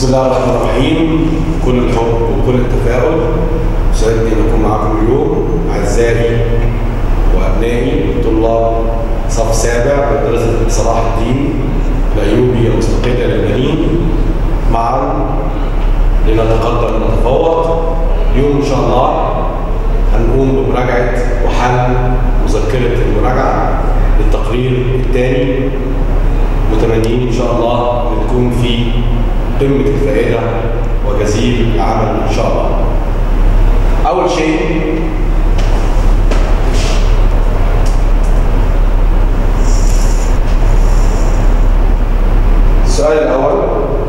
بسم الله الرحمن الرحيم كل الحب وكل التفاؤل سعدني ان اكون معكم اليوم اعزائي وابنائي طلاب صف سابع مدرسه صلاح الدين الايوبي المستقله للبنين معا لنتقدم ونتفوق اليوم ان شاء الله هنقوم بمراجعه وحل مذكره المراجعه للتقرير الثاني متمنيين ان شاء الله نكون في قمه الفائده وجزيل العمل ان شاء الله. اول شيء السؤال الاول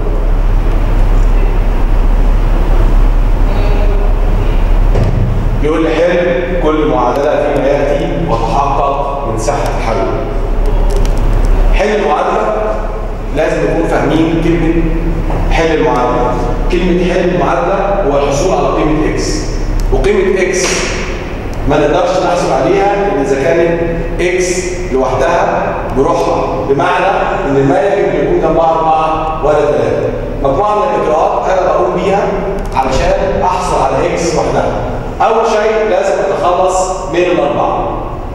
بيقول لي حل كل معادله فيما ياتي وتحقق من صحه الحل. حل المعادله لازم نكون فاهمين كلمه حل المعادله. كلمه حل المعادله هو الحصول على قيمه اكس. وقيمه اكس ما نقدرش نحصل عليها الا اذا كانت اكس لوحدها بروحها بمعنى ان ما يجب ان يكون جنبها اربعه ولا ثلاثه. مجموعه من الاجراءات انا بقوم بيها علشان احصل على اكس وحدها. اول شيء لازم اتخلص من الاربعه.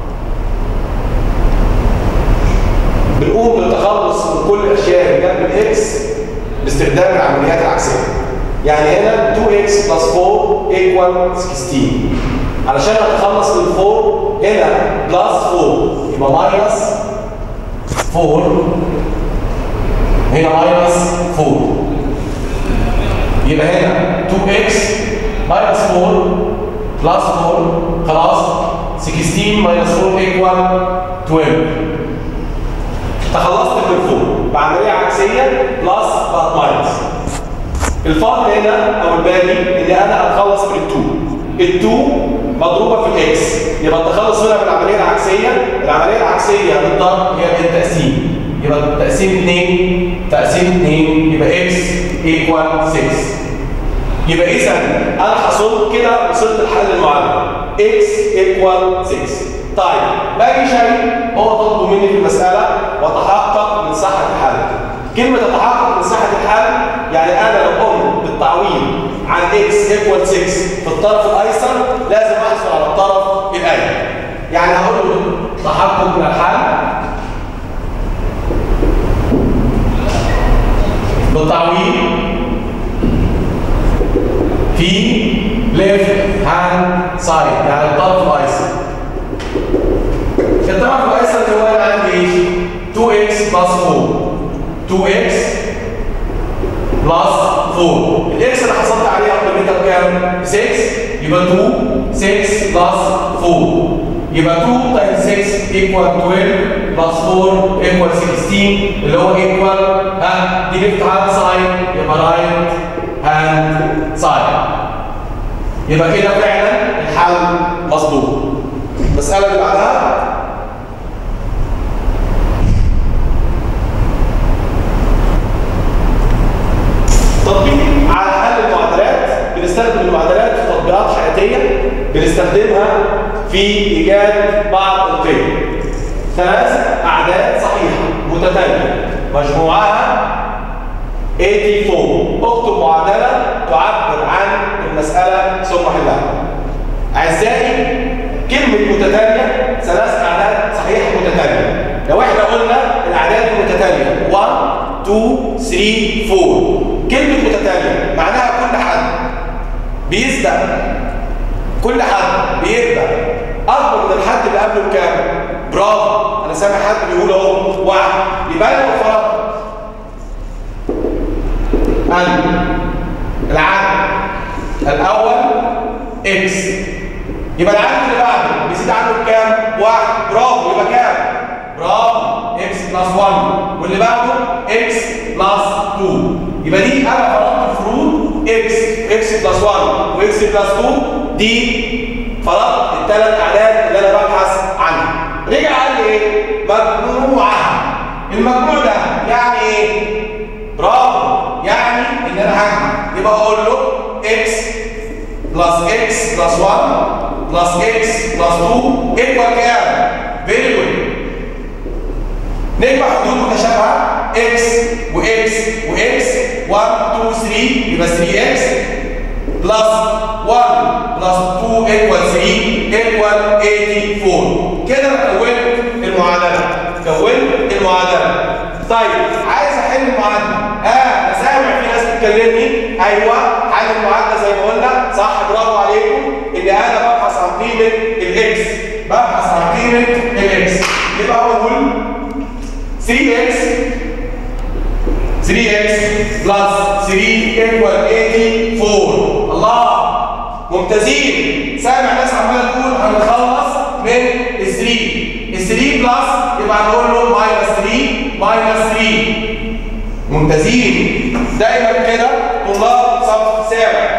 بنقوم بالتخلص من كل الاشياء اللي جنب الاكس باستخدام العمليات العكسيه. يعني هنا 2x plus 4 equal 16 علشان اتخلص من 4 هنا بلس 4 يبقى ماينس 4 هنا ماينس 4 يبقى هنا 2x ماينس 4 بلس 4 خلاص 16 ماينس 4 equal 12 تخلصت من 4 بعمليه عكسيه بلس بقت ماينس الفاضل هنا او الباقي ان انا اتخلص من ال2 ال2 مضروبه في الاكس يبقى التخلص منها بالعمليه العكسيه العمليه العكسيه للضرب هي التقسيم يبقى تقسيم 2 تقسيم 2 يبقى اكس ايكوال 6 يبقى اذا انا حصلت كده وصلت لحل المعادله اكس ايكوال 6 طيب باقي شيء هو طلبه مني في المساله وتحقق من صحه الحل كلمه تتحقق من صحه الحل يعني انا لو قمت بالتعويض عن اكس ايكوال 6 في الطرف الايسر لازم احصل على الطرف الايمن يعني هقول له تحقق من الحل بالتعويض في ليفت هاند سايد يعني الطرف الايسر الطرف الايسر اللي هو انا عندي ايش 2x بلس 4 2x بلس 4 الاكس اللي حصلت عليها قيمتها بكام 6 يبقى 2 6 بلس 4 يبقى 2 تايمز 6 ايكوال 12 بلس 4 ايكوال 16 اللي هو ايكوال ها دي ليفت هاند سايد يبقى رايت هاند سايد يبقى كده فعلا الحل مظبوط المساله اللي بعدها تطبيق على حل المعادلات بنستخدم المعادلات في تطبيقات حياتيه بنستخدمها في ايجاد بعض القيم ثلاث اعداد صحيحه متتاليه مجموعها 84 اكتب معادله تعبر عن المساله ثم حلها اعزائي كلمه متتاليه ثلاث اعداد صحيحه متتاليه لو احنا قلنا الاعداد المتتاليه 1 2 3 4 كلمة متتالية معناها كل حد بيسبق كل حد بيسبق أكبر من الحد اللي قبله بكام؟ برافو أنا سامع حد بيقول أهو واحد يبقى أنا لو فرضت أن العدد الأول إكس يبقى العدد اللي بعده بيزيد عنه بكام؟ واحد برافو يبقى كام؟ برافو اكس بلس 1 واللي بعده اكس بلس 2 يبقى دي انا فرضت فروض اكس اكس بلس 1 واكس بلس 2 دي فرضت الثلاث اعداد اللي انا ببحث عنها رجع قال لي ايه مجموعها المجموع ده يعني ايه برافو يعني ان انا هجمع يبقى اقول له اكس بلس اكس بلس 1 بلس اكس بلس 2 ايكوال كام فيري جود نجمع حدود متشابهه اكس واكس واكس 1 2 3 يبقى 3 x بلس 1 بلس 2 ايكوال 3 ايكوال 84 كده أنا كونت المعادله كونت المعادله طيب عايز احل المعادله اه انا سامع في ناس بتكلمني ايوه حل المعادله زي ما قلنا صح برافو عليكم ان انا ببحث عن قيمه الاكس ببحث عن قيمه الاكس يبقى اقول 3x 3x plus 3 equal 84 الله ممتازين سامع ناس عماله تقول هنخلص من ال 3 ال 3 بلس يبقى هنقول له ماينس 3 ماينس 3 ممتازين دايما كده طلاب صف سابع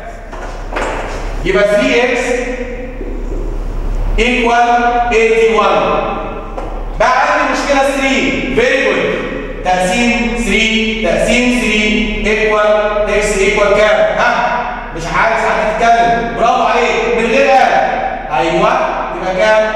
يبقى 3x equal 81 بقى عندي مشكله 3 فيري جود تقسيم 3 تقسيم 3 ايكوال اكس ايكوال كام ها مش عارف حد تتكلم برافو عليك من غير قلم ايوه يبقى كام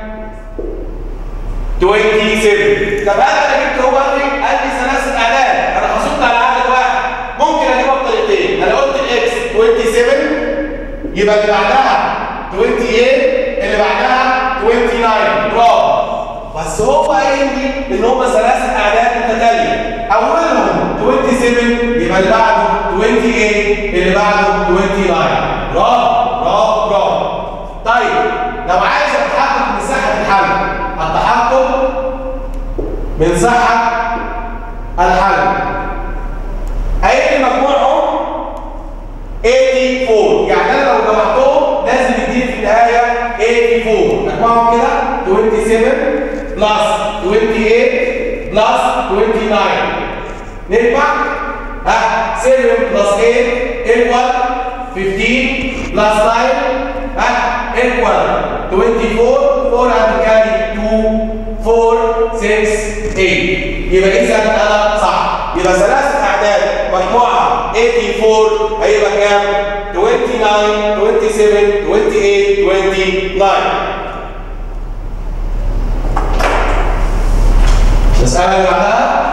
27 طب انا اللي جبت هو قال لي قال لي ثلاثه اعداد انا حصلت على عدد واحد ممكن اجيبها بطريقتين انا قلت الاكس 27 يبقى اللي بعدها 28 اللي بعدها 29 برافو بس هو قايل لي ان هم ثلاثه اعداد متتاليه اولهم 27 يبقى اللي بعده 28 اللي بعده 29 برافو برافو برافو طيب لو عايز اتحقق من صحه الحل التحقق من صحه الحل قايل لي مجموعهم 84 يعني انا لو جمعتهم لازم يديني في النهايه 84 مجموعهم كده 27 بلس 28 بلس 29 نجمع ها 7 بلس 8 ايكوال 15 بلس 9 ها ايكوال 24 4 هتكالي 2 4 6 8 يبقى اذا انا صح يبقى ثلاث اعداد مجموعه 84 هيبقى كام 29 27 28 29 المسألة اللي بعدها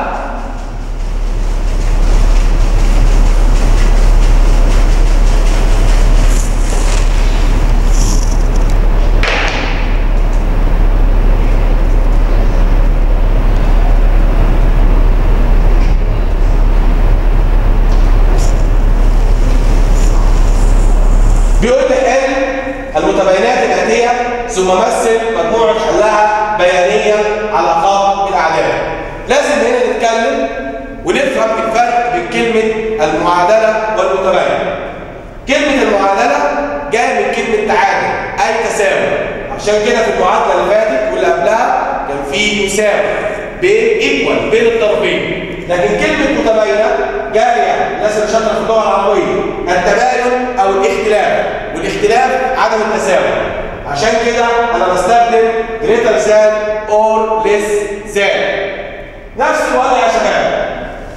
بيقول لي حل المتباينات الآتية ثم مثل مجموعة حلها بيانيا على خط الأعداد. لازم هنا نتكلم ونفهم الفرق بين كلمة المعادلة والمتباين. كلمة المعادلة جاية من كلمة تعادل أي تساوي. عشان كده في المعادلة اللي فاتت واللي قبلها كان في يساوي بين ايكوال بين الطرفين. لكن كلمة متباينة جاية الناس اللي شاطرة في اللغة العربية التباين أو الاختلاف والاختلاف عدم التساوي عشان كده أنا بستخدم greater than or less than نفس الوضع يا شباب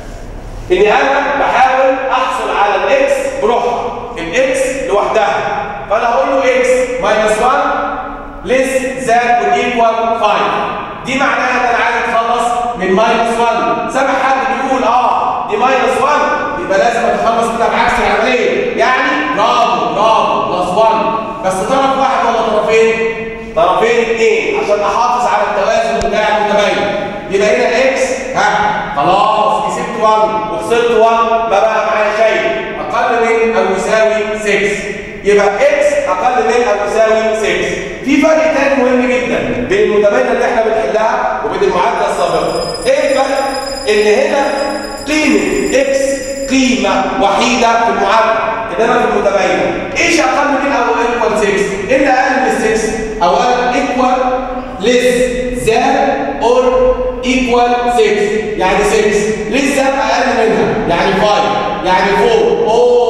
إني أنا بحاول أحصل على الإكس بروحها الإكس لوحدها فأنا هقول له إكس minus 1 less than or equal 5 دي معناها ان انا عايز اتخلص من ماينس 1 سامع حد بيقول اه دي ماينس 1 يبقى لازم اتخلص منها بعكس العمليه يعني برافو برافو بلس 1 بس طرف واحد ولا طرفين؟ طرفين اثنين عشان احافظ على التوازن بتاع المتباين يبقى هنا الاكس ها خلاص كسبت 1 وخسرت 1 ما بقى معايا شيء اقل من او يساوي 6 يبقى اكس اقل من او يساوي 6 في فرق تاني مهم جدا بين المتباينه اللي احنا بنحلها وبين المعادله السابقه ايه الفرق ان هنا قيمه اكس قيمه وحيده في المعادله انما في المتباينه ايش اقل من او ايكوال 6 ايه اللي اقل من 6 او ايكوال ليس ذان اور ايكوال 6 يعني 6 ليس ذان اقل منها يعني 5 يعني 4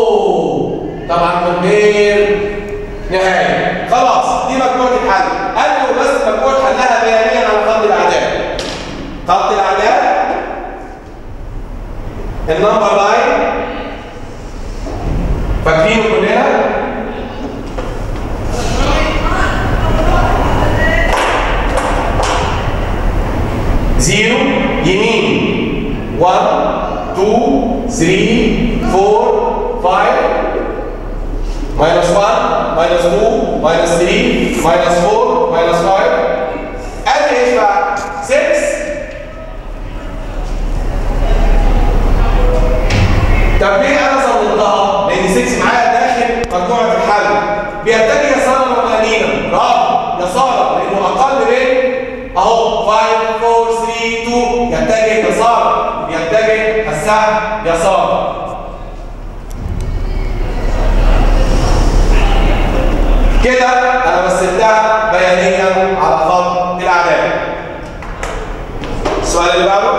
اوه طبعا من غير نهايه خلاص دي مجموعه الحل قال له بس مجموعه حلها بيانيا على خط الاعداد خط الاعداد النمبر لاين فاكرينه كلنا زيرو يمين 1 2 3 4 5 minus 1 minus 2 minus 3 minus 4 minus 5 ادي ايش بقى 6 طب ليه انا ظللتها؟ لان 6 معايا داخل مجموعه الحل بيتجه يسارا ولا يمينا؟ برافو يسارا لانه اقل من اهو 5 4 3 2 يتجه يسارا يتجه السهم يسارا كده انا مثلتها بيانيا على خط الاعداد السؤال اللي بعده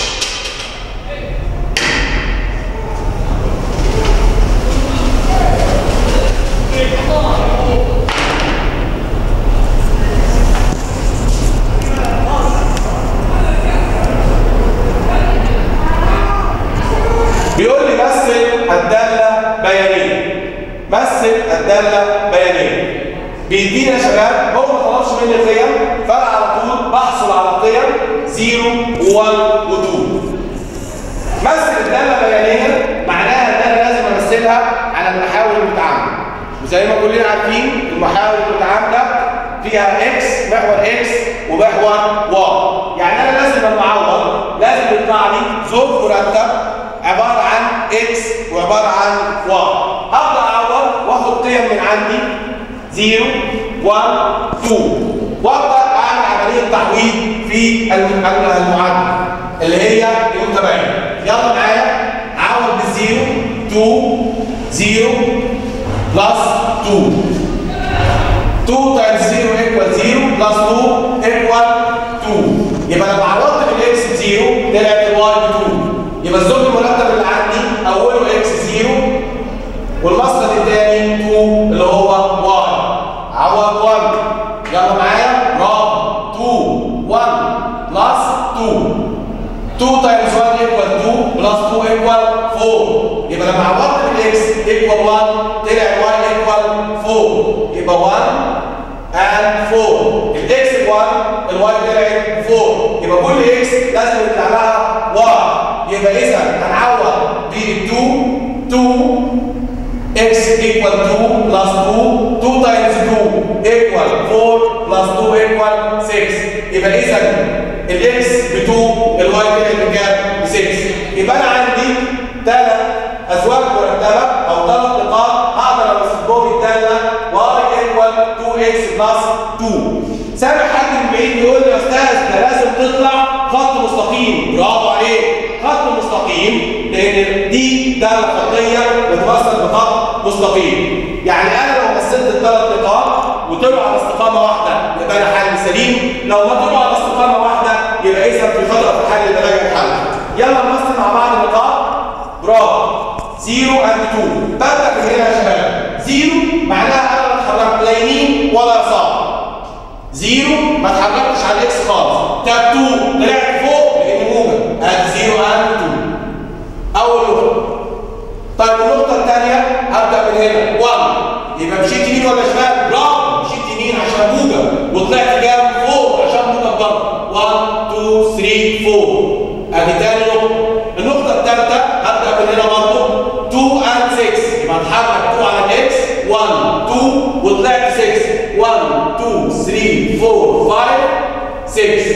بيقول لي مثل الداله بيانيه مثل الداله بيانيه بيدينا يا شباب هو ما طلبش مني قيم فانا على طول بحصل على قيم 0 و1 و2 مثل الداله بيانيه معناها ان انا لازم امثلها على المحاور المتعامله وزي ما كلنا عارفين المحاور المتعامله فيها اكس محور اكس ومحور واي يعني انا لازم لما اعوض لازم يطلع لي زوج مرتب عباره عن اكس وعباره عن واي هبدا اعوض واخد قيم من عندي 0 1 2 وابدا اعمل عمليه تعويض في الم- المعادله اللي هي المتباين يلا معايا عوض بالزيرو 2 0 بلس 2 2 تايمز 0 ايكوال 0 بلس 2 ايكوال 2 يبقى لما عوضت بالاكس ب 0 طلعت الواي ب 2 يبقى الزوج المرتب اللي عندي اوله اكس 0 والمسقط الثاني 2 اللي هو واي عوض 1 يلا معايا برافو 2 1 بلس 2 2 تايمز 1 ايكوال 2 بلس 2 ايكوال 4 يبقى لما عوضت بالاكس ايكوال 1 طلع واي ايكوال 4 يبقى 1 and 4 الاكس ب 1 الواي طلعت 4 يبقى كل اكس لازم يطلع لها واي يبقى اذا هنعوض ب 2 2 x equal 2 plus 2 2 times 2 equal 4 plus 2 equal 6 يبقى اذا الاكس ب 2 الواي طلع بكام؟ ب 6 يبقى انا عندي ثلاث ازواج مرتبه او ثلاث نقاط هقدر اوصف بهم الداله y equal 2x plus 2 سامع حد من بعيد يقول لي يا استاذ ده لازم تطلع خط مستقيم برافو عليك خط مستقيم لان دي داله خطيه بتوصل بخط مستقيم يعني انا لو مثلت الثلاث نقاط وطلعوا على استقامه واحده يبقى انا حل سليم لو ما طلعوا على استقامه واحده يبقى اذا في خطا في الحل يبقى راجع الحل يلا نمثل مع بعض النقاط برافو 0 اند 2 ببدا من هنا يا شباب 0 معناها انا لا اتحركت لا يمين ولا يسار زيرو ما اتحركتش على الاكس خالص طب 2 طلعت فوق لان موجب ادي 0 اند 2 اول نقطه طيب النقطه الثانيه هبدا من هنا 1 يبقى مشيت يمين ولا شمال برافو مشيت يمين عشان موجب وطلعت جنب فوق عشان موجب برضه 1 2 3 4 ادي تاني نقطه النقطه الثالثه هبدا من هنا برضه 2 اند 6 يبقى اتحرك 2 على الاكس 1 2 وطلعت 6 1 2 3 4 5 6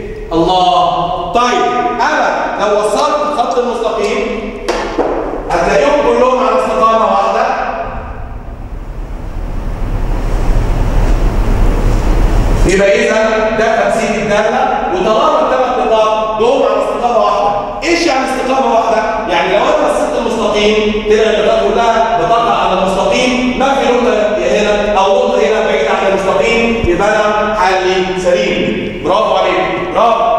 الله طيب انا لو وصلت الخط المستقيم هتلاقيهم كلهم على استقامه واحده يبقى اذا ده تمثيل الداله وطالما الثلاث نقاط دول على استقامه واحده ايش يعني استقامه واحده يعني لو انا مثلت المستقيم تلاقي النقاط كلها بتقع على المستقيم ما في نقطه هنا او نقطه هنا بعيده عن المستقيم يبقى انا حلي سليم برافو عليك برافو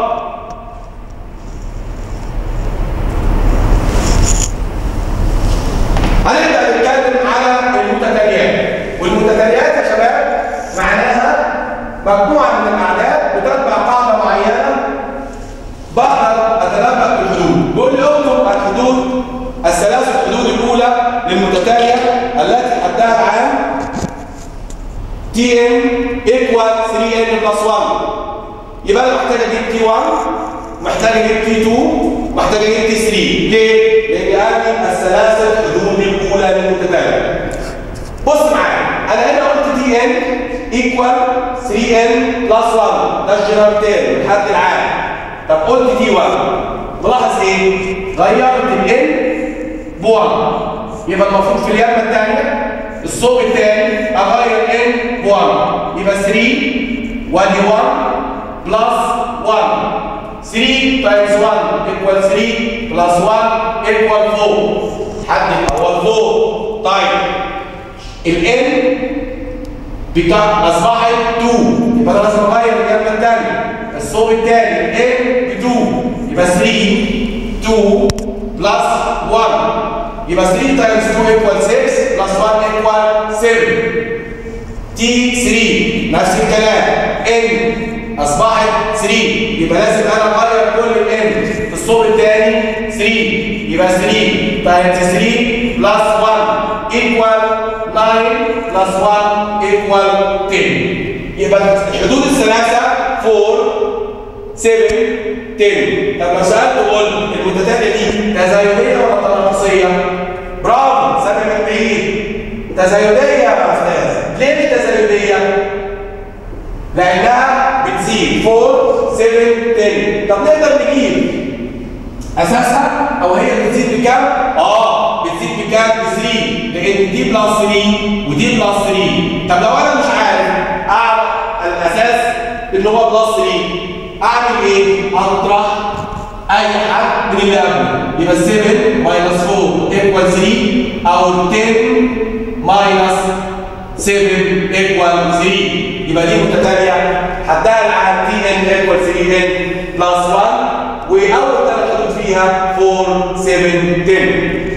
هنبدا نتكلم على المتتاليات والمتتاليات يا شباب معناها مجموعه من الاعداد بتتبع قاعده معينه بقدر اتنبأ بالحدود بيقول لي اكتب الحدود الثلاث الحدود الاولى للمتتاليه التي حدها العام تي ان ايكوال 3 ان بلس 1 يبقى انا محتاج اجيب تي 1 محتاج اجيب تي 2 محتاج اجيب تي 3 ليه؟ لان قال السلاسل حدود الاولى للمتتاليه بص معايا انا هنا قلت تي ان ايكوال 3 ان بلس 1 ده الجنرال تيرم الحد العام طب قلت تي 1 ملاحظ ايه؟ غيرت الان ب 1 يبقى المفروض في اليمه الثانيه الصوب الثاني اغير ان ب 1 يبقى 3 وادي 1 بلس 1 3 تايمز 1 equal 3 بلس 1 equal 4 حد الاول 4 طيب الان بتاع اصبحت 2 يبقى انا لازم اغير الجنب الثاني الصوب الثاني الان ب 2 يبقى 3 2 بلس 1 يبقى 3 تايمز 2 equal 6 بلس 1 equal 7 تي 3 نفس الكلام ان اصبحت 3 يبقى لازم انا اغير كل الان في الصوب الثاني 3 يبقى 3 تايمز 3 بلس 1 ايكوال 9 بلس 1 ايكوال 10 يبقى حدود الثلاثه 4 7 10 طب لو سالت وقلت المتتاليه دي تزايديه ولا تناقصيه؟ برافو سامع من بعيد تزايديه يا استاذ ليه مش تزايديه؟ لانها بتزيد 4 7 10 طب نقدر نجيب اساسها او هي بتزيد بكام؟ اه بتزيد بكام؟ ب 3 لان دي بلس 3 ودي بلس 3 طب لو انا مش عارف اعرف الاساس اللي هو بلس 3 اعمل ايه؟ اطرح اي حد من اللي قبله يبقى 7 ماينس 4 ايكوال 3 او 10 ماينس 7 ايكوال 3 يبقى دي متتاليه حدها العام تي ان ايكوال 3 ان بلس 1 واول ثلاث حدود فيها 4 7 10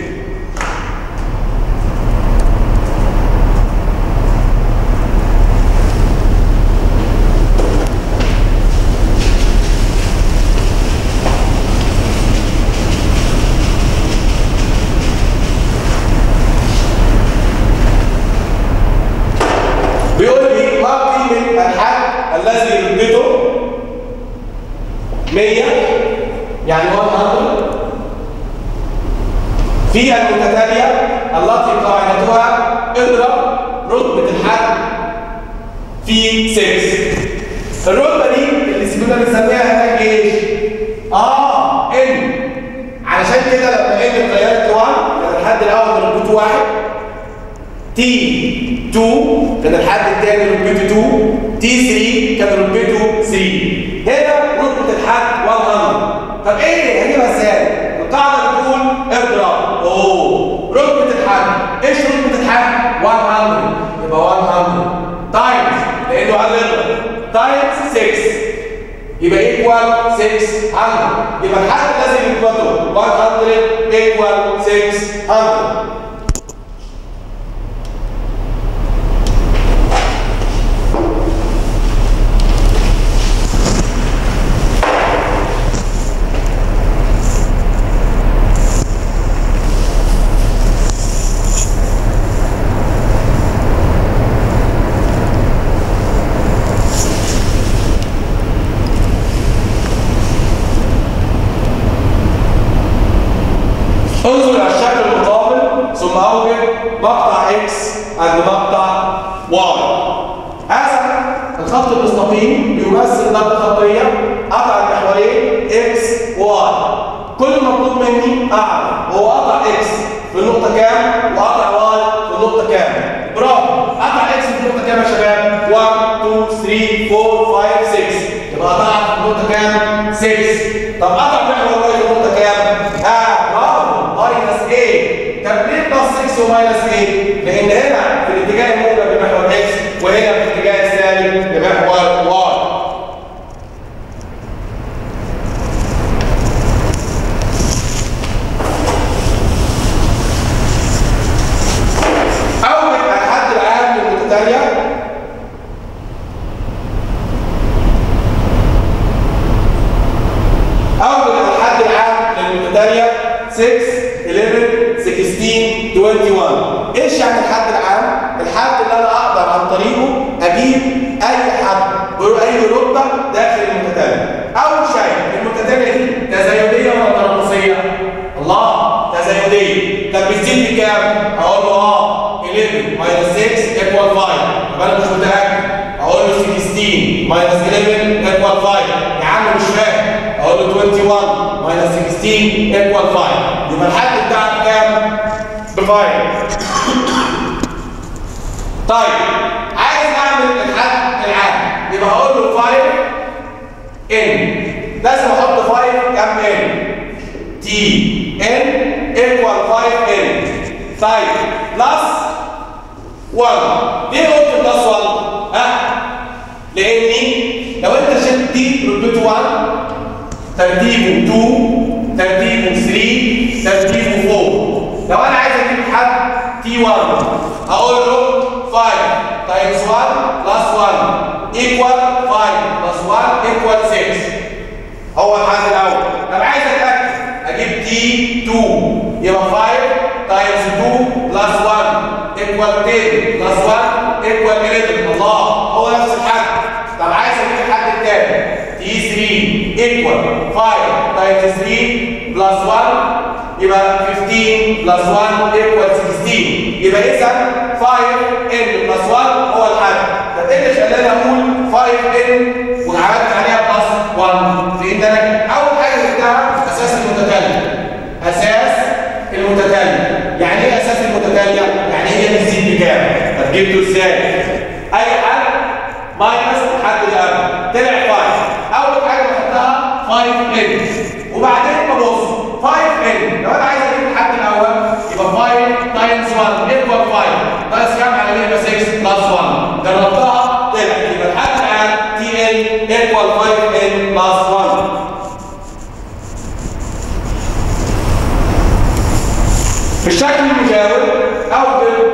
بيقول لي ما قيمة الحد الذي يثبته 100 يعني 100 في المتتالية التي قاعدتها اضرب رتبة الحد في 6 الرتبة دي اللي كنا بنسميها هناك ايش؟ اه ان علشان كده لما ان اتغيرت 1 كان الحد الاول كان رتبته 1 تي 2 كان الحد الثاني رتبته 2 تي 3 كان رتبته 3 هنا رتبه الحد 100 طب ايه هجيبها ازاي القاعده بتقول اضرب اوه رتبه الحد ايش رتبه الحد 100 يبقى 100 تايمز لانه قال اضرب تايمز 6 يبقى ايكوال 600 يبقى الحد لازم يثبته 100 ايكوال 600 انظر على الشكل المقابل ثم اوجد مقطع اكس عند مقطع واي هذا الخط المستقيم بيمثل ضربة خطية قطع المحورين اكس واي كل مطلوب مني اعرف هو قطع اكس في النقطة كام وقطع واي في النقطة كام برافو قطع اكس في النقطة كام يا شباب 1 2 3 4 5 6 يبقى قطع في النقطة كام 6 طب قطع محور واي في النقطة كام ها برافو ماينس ايه طب ليه بلس 6 وماينس ايه لان هنا في الاتجاه الموجب لمحور اكس وهنا في الاتجاه السالب لمحور واي أول الحد العام للمتتالية أول الحد العام للمتتالية 6 11 16 21 إيش يعني الحد العام؟ الحد اللي أنا أقدر عن طريقه أجيب أي حد أي رتبة داخل المتتالية أول شيء المتتالية دي تزايدية ولا تناقصية؟ 11 minus 6 equal 5 طب انا مش متاكد اقول له 16 minus 11 equal 5 يا عم مش فاهم اقول له 21 minus 16 equal 5 يبقى الحد بتاعك كام؟ ب 5 طيب عايز اعمل الحد العام يبقى هقول له 5 ان لازم احط 5 كام ان تي ان ايكوال 5 ان طيب بلس 1 ليه قلت بلس 1 ها لاني لو انت شلت دي رتبته 1 ترتيبه 2 ترتيبه 3 ترتيبه 4 لو انا عايز اجيب حد تي 1 هقول له 5 تايمز 1 بلس 1 ايكوال 5 بلس 1 ايكوال 6 هو الحد الاول طب عايز اتاكد اجيب تي 2 يبقى 5 تايمز 2 بلس 1 ايكوال 10 بلس 1 ايكوال 11 الله هو نفس الحد طب عايز اجيب الحد الثاني تي 3 ايكوال 5 تايمز 3 بلس 1 يبقى 15 بلس 1 ايكوال 16 يبقى اذا 5 ان بلس 1 هو الحد طب ايه اللي خلاني اقول 5 ان وعملت عليها بلس 1 لان انا اول حاجه جبتها اساس المتكلم اساس المتكلم يعني ايه اساس المتكلم يعني هي بتزيد بكام طب جبته ازاي اي حد ماينس الحد اللي قبل طلع 5 اول حاجه بحطها 5 ان وبعدين ببص 5 ان لو انا عايز اجيب الحد الاول يبقى 5 تايمز 1 ايكوال 5 ناقص كام على مين يبقى 6 بلس 1 جربتها طلع يبقى الحد الان تي ان ايكوال 5 ان بلس 1 في الشكل المجاور اوجد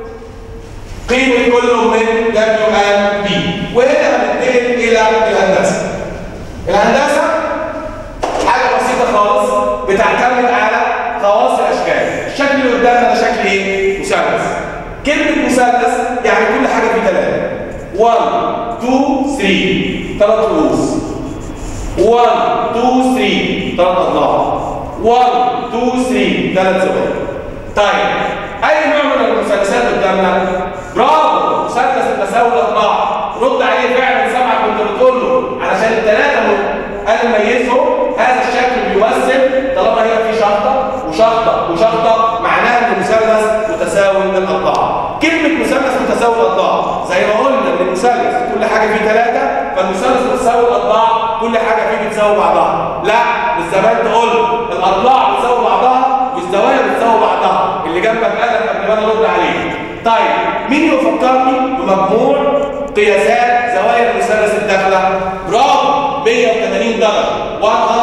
قيمه كل من دبليو ان بي وهنا هننتقل الى الهندسه الهندسه حاجه بسيطه خالص بتعتمد على خواص الاشكال الشكل اللي قدامنا ده شكل ايه مثلث كلمه مثلث يعني كل حاجه فيه ثلاثه 1 2 3 ثلاث رؤوس 1 2 3 ثلاث اضلاع 1 2 3 ثلاث زوايا طيب اي نوع من المثلثات قدامنا برافو مثلث التساوي الاضلاع رد عليه فعلا سمعك وانت بتقول له علشان الثلاثه انا ميزهم هذا الشكل بيمثل طالما هنا في شخطه وشخطه وشخطه معناها ان المثلث متساوي الاضلاع كلمه مثلث متساوي الاضلاع زي ما قلنا ان المثلث كل حاجه فيه ثلاثه فالمثلث متساوي الاضلاع كل حاجه فيه بتساوي بعضها لا مش زمان تقول الاضلاع بتساوي بعضها والزوايا بتساوي بعضها اللي جنبك قالك قبل ما انا ارد عليه طيب مين يفكرني بمجموع قياسات زوايا المثلث الداخله برافو 180 درجه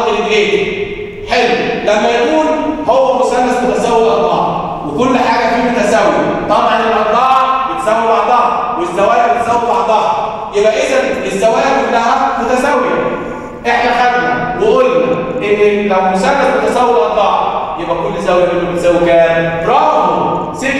180 حلو لما يكون هو مثلث متساوي الاضلاع وكل حاجه فيه متساويه طبعا الاضلاع بتساوي بعضها والزوايا بتساوي بعضها يبقى اذا الزوايا كلها متساويه احنا خدنا وقلنا ان لو مثلث متساوي الاضلاع يبقى كل زاويه منهم بتساوي كام برافو 60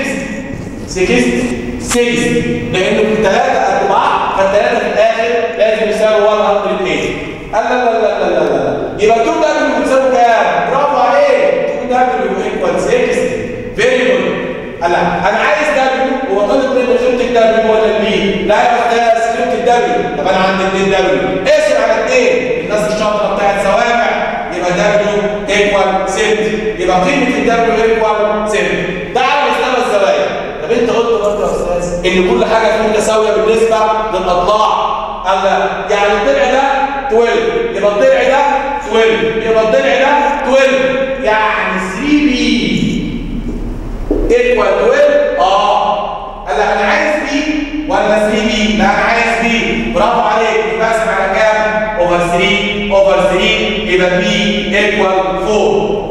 60 60 لانه الثلاثه قد بعض فالثلاثه في الاخر لازم يساوي 180 قال لا لا لا لا لا لا يبقى 2 دبليو بتساوي كام برافو عليك 2 دبليو ايكوال 60 فيري جود قال انا عايز دبليو هو طالب مني قيمه الدبليو ولا البي لا يا استاذ قيمه الدبليو طب انا عندي 2 دبليو اقسم على 2 الناس الشاطره بتاعت سوامع يبقى دبليو ايكوال 6 يبقى قيمه الدبليو ايكوال 6 ده على مستوى الزوايا طب انت قلت برضه يا استاذ ان كل حاجه فيه متساويه بالنسبه للاضلاع قال لا يعني الضلع ده 12 يبقى الضلع ده 12 يبقى الضلع ده 12 يعني 3 بي ايكوال 12 اه قال لا انا عايز بي ولا 3 بي لا انا عايز بي برافو عليك بقسم على كام اوفر 3 اوفر 3 يبقى بي ايكوال 4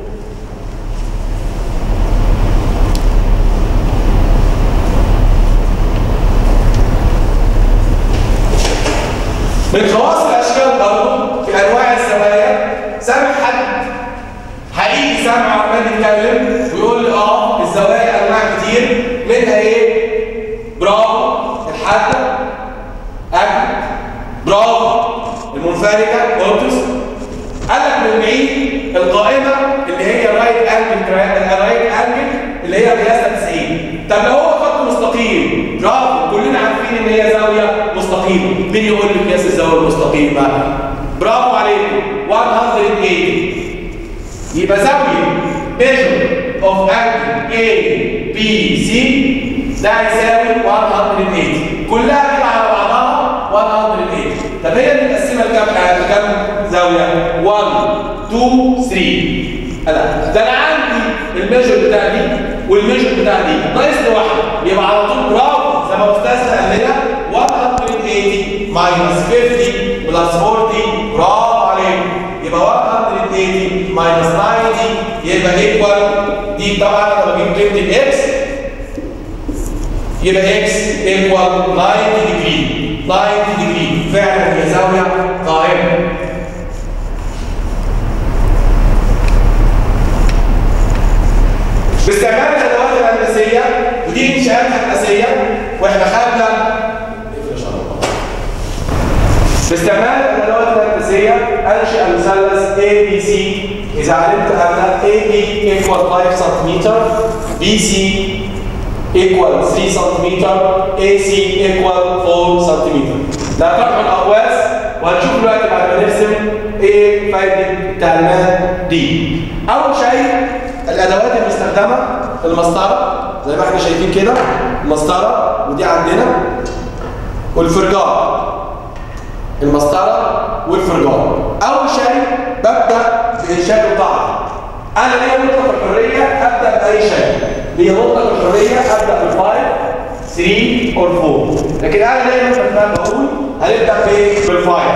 من خواص الاشكال برضه في انواع الزوايا سامع حد حقيقي سامع عمال يتكلم ويقول لي اه الزوايا انواع كتير منها ايه؟ برافو الحاده اكل برافو المنفرده قلتس قال لك من بعيد القائمه اللي هي رايت انجل رايت انجل اللي هي قياسها 90 طب لو هو مستقيم برافو كلنا عارفين ان هي زاويه مستقيمه مين يقول لي قياس الزاويه المستقيمه برافو عليكم 180 يبقى زاويه measure of angle A B C ده هيساوي 180 كلها كده على بعضها 180 طب هي دي متقسمه لكام لكام زاويه 1 2 3 انا ده انا عندي الميجر بتاع دي والميجر بتاع دي ناقص لي واحده يبقى على طول برافو زي ما استاذنا قال لنا 180 ماينس 50 بلس 40 برافو عليكم يبقى 180 ماينس 90 يبقى ايكوال دي طبعا انا بجيب قيمه الاكس يبقى اكس ايكوال 90 ديجري 90 ديجري فعلا هي زاويه قائمه باستعمال الادوات الهندسيه ودي انشاءات هندسيه واحنا خدنا باستعمال الادوات الهندسيه انشئ المثلث ABC اذا علمت ان AB equal 5 سم BC equal 3 سم AC equal 4 سم ده طرح الاقواس وهنشوف دلوقتي بعد ما نرسم ايه فايده التعليمات دي اول شيء الادوات المستخدمه المسطره زي ما احنا شايفين كده المسطره ودي عندنا والفرجار المسطره والفرجار اول شيء ببدا بانشاء القاعده انا ليا مطلق الحريه ابدا باي شيء ليا مطلق الحريه ابدا بالفايف 3 اور 4 لكن انا ليا مطلق ما بقول هنبدا بايه بالفايف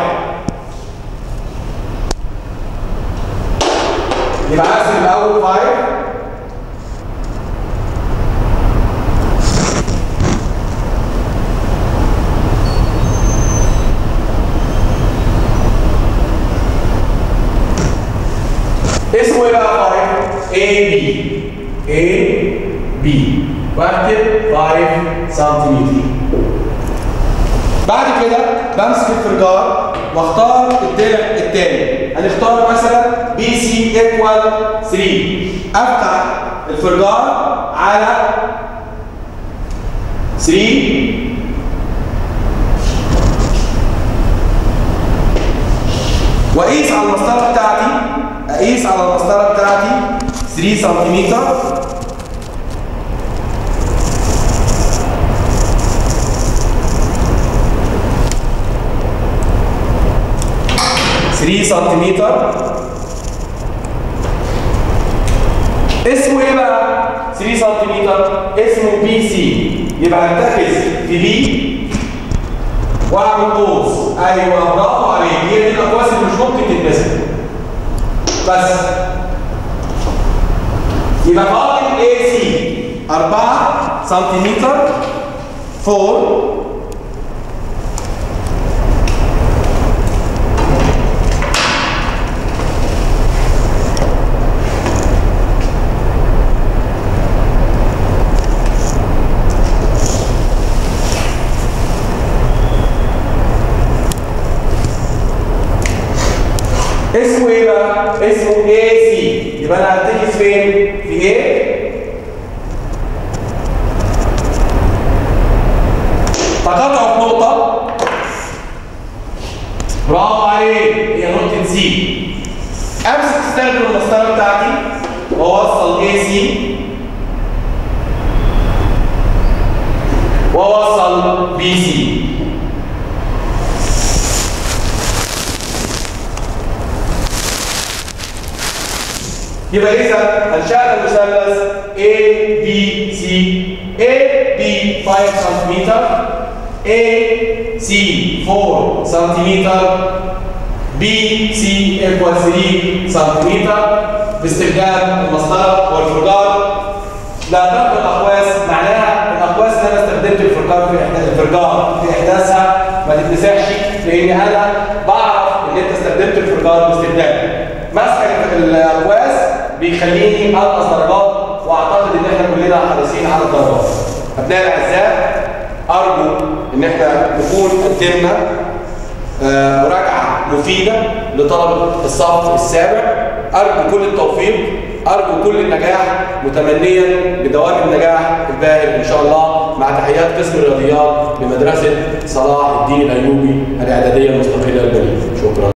يبقى ارسم الاول فايف اسمه ايه بقى فايف؟ A B A B واكتب 5 سنتيمتر بعد كده بمسك الفرجار واختار الضلع الثاني هنختار مثلا بي سي ايكوال 3 افتح الفرجار على 3 واقيس على المسطره بتاعتي اقيس على المسطره بتاعتي 3 سنتيمتر ثري سنتيمتر اسمه ايه بقى 3 سنتيمتر اسمه بي سي يبقى هرتكز في بي واعمل قوس ايوه برافو عليك هي دي الاقواس اللي مش ممكن تتمسك بس يبقى فاضل اي سي 4 سنتيمتر 4 اسمه ايه بقى؟ اسمه اي سي يبقى انا هرتكز فين؟ في ايه؟ تقاطع في نقطة برافو عليك هي نقطة سي امسك استخدم المسطرة بتاعتي واوصل اي سي واوصل بي سي يبقى اذا انشانا المثلث A B C A B 5 سم A C 4 سم B C equal 3 سم باستخدام المسطره والفرجار لا تنقل الاقواس معناها الاقواس اللي انا استخدمت الفرجار في احداث الفرجار في احداثها ما تتمسحش لان انا بعرف ان انت استخدمت الفرجار باستخدامه مسح الاقواس بيخليني انقص درجات واعتقد ان احنا كلنا حريصين على الدرجات. ابناء الاعزاء ارجو ان احنا نكون قدمنا آه مراجعه مفيده لطلبه الصف السابع ارجو كل التوفيق ارجو كل النجاح متمنيا بدوام النجاح الباهر ان شاء الله مع تحيات قسم الرياضيات بمدرسه صلاح الدين الايوبي الاعداديه المستقله البنين شكرا